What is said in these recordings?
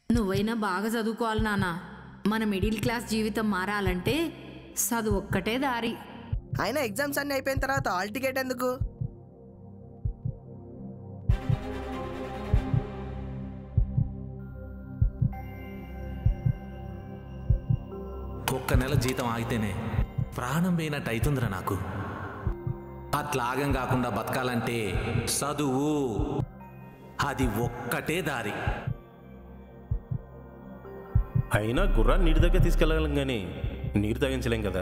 నువ్వైనా బాగా చదువుకోవాలి నాన్న మన మిడిల్ క్లాస్ జీవితం మారాలంటే చదువు ఒక్కటే దారి అయినా ఎగ్జామ్స్ అన్నీ అయిపోయిన తర్వాత హాల్ టికెట్ ఎందుకు ఒక్క నెల జీతం ఆగితేనే ప్రాణం పోయినట్టు అవుతుందిరా నాకు అట్లాగం కాకుండా బతకాలంటే చదువు అది ఒక్కటే దారి అయినా గుర్రాన్ని నీటి దగ్గర తీసుకెళ్ళగలం కానీ నీరు తాగించలేం కదా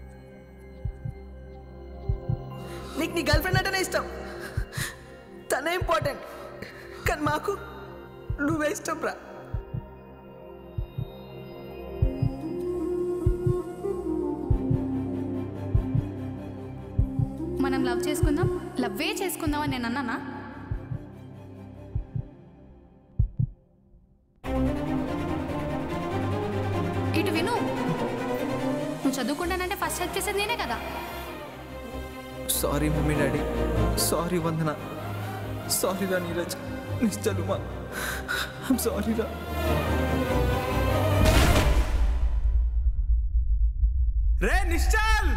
నీకు నీ గర్ల్ ఫ్రెండ్ అంటేనే ఇష్టం తనే ఇంపార్టెంట్ కానీ మాకు నువ్వే ఇష్టం రా మనం లవ్ చేసుకుందాం లవ్వే చేసుకుందాం అని నేను అన్నానా ఇటు విను నువ్వు చదువుకుంటానంటే ఫస్ట్ హెల్ప్ చేసేది నేనే కదా sorry mummy daddy sorry Vandana sorry రా నీరజ్ నిశ్చలుమా ఐమ్ సారీ రా రే నిశ్చల్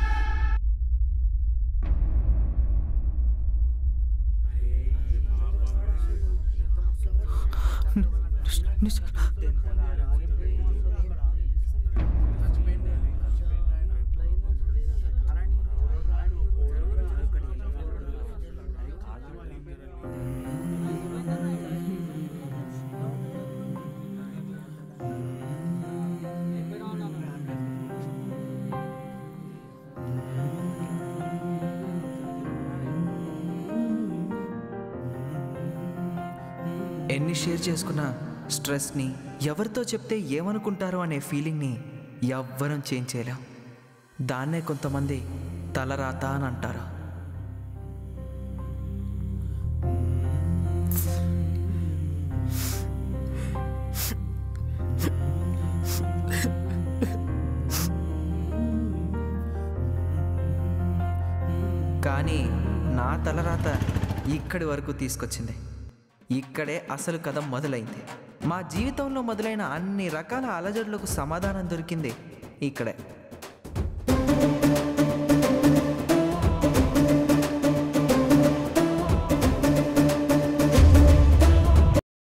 నిశ్చల్ ఎన్ని షేర్ చేసుకున్నా స్ట్రెస్ని ఎవరితో చెప్తే ఏమనుకుంటారో అనే ఫీలింగ్ని ఎవ్వరం చేంజ్ చేయలేం దాన్నే కొంతమంది తలరాత అని అంటారు కానీ నా తలరాత ఇక్కడి వరకు తీసుకొచ్చింది ఇక్కడే అసలు కథ మొదలైంది మా జీవితంలో మొదలైన అన్ని రకాల అలజడులకు సమాధానం దొరికింది ఇక్కడే